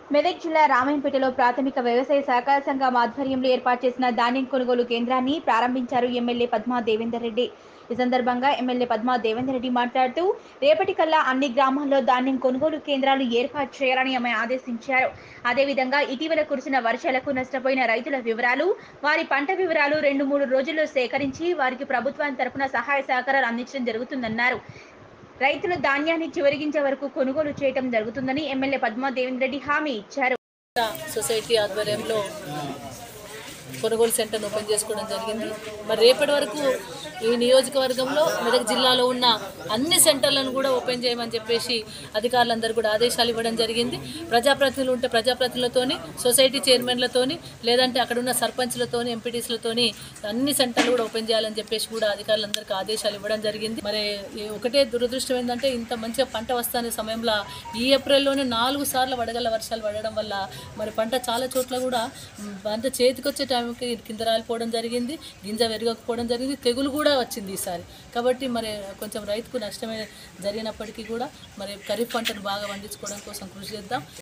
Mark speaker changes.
Speaker 1: మెదక్ జిల్లా రామాయంపేటలో ప్రాథమిక వ్యవసాయ సహకార సంఘం ఆధ్వర్యంలో ఏర్పాటు చేసిన ధాన్యం కొనుగోలు కేంద్రాన్ని ప్రారంభించారు ఎమ్మెల్యే పద్మా దేవేందర్ రెడ్డి ఈ సందర్భంగా ఎమ్మెల్యే పద్మా దేవేందర్ రెడ్డి మాట్లాడుతూ రేపటికల్లా అన్ని గ్రామాల్లో ధాన్యం కొనుగోలు కేంద్రాలు ఏర్పాటు చేయాలని ఆమె ఆదేశించారు అదేవిధంగా ఇటీవల కురిసిన వర్షాలకు నష్టపోయిన రైతుల వివరాలు వారి పంట వివరాలు రెండు మూడు రోజుల్లో సేకరించి వారికి ప్రభుత్వం తరపున సహాయ సహకారాలు అందించడం జరుగుతుందన్నారు రైతులు ధాన్యాన్ని చివరిగించే వరకు కొనుగోలు చేయడం జరుగుతుందని ఎమ్మెల్యే పద్మా దేవేంద్ర రెడ్డి హామీ ఇచ్చారు
Speaker 2: సొసైటీ ఆధ్వర్యంలో కొనుగోలు సెంటర్ను ఓపెన్ చేసుకోవడం జరిగింది మరి రేపటి వరకు ఈ నియోజకవర్గంలో మెదక్ జిల్లాలో ఉన్న అన్ని సెంటర్లను కూడా ఓపెన్ చేయమని చెప్పేసి అధికారులందరూ కూడా ఆదేశాలు ఇవ్వడం జరిగింది ప్రజాప్రతినిధులు ఉంటే ప్రజాప్రతినిధులతోని సొసైటీ చైర్మన్లతోని లేదంటే అక్కడ ఉన్న సర్పంచ్లతోని ఎంపీటీస్లతోని అన్ని సెంటర్లు కూడా ఓపెన్ చేయాలని చెప్పేసి కూడా అధికారులందరికీ ఆదేశాలు ఇవ్వడం జరిగింది మరి ఈ ఒకటే దురదృష్టం ఏంటంటే ఇంత మంచిగా పంట వస్తున్న సమయంలో ఈ ఏప్రిల్లోనే నాలుగు సార్లు వడగల వర్షాలు పడడం వల్ల మరి పంట చాలా చోట్ల కూడా మ్, పంట చేతికి వచ్చే టైంకి కింద రాలిపోవడం జరిగింది గింజ వెరగకపోవడం జరిగింది తెగులు కూడా వచ్చింది ఈసారి కాబట్టి మరి కొంచెం రైతుకు నష్టమే జరిగినప్పటికీ కూడా మరి ఖరీఫ్ పంటను బాగా పండించుకోవడం కోసం కృషి చేద్దాం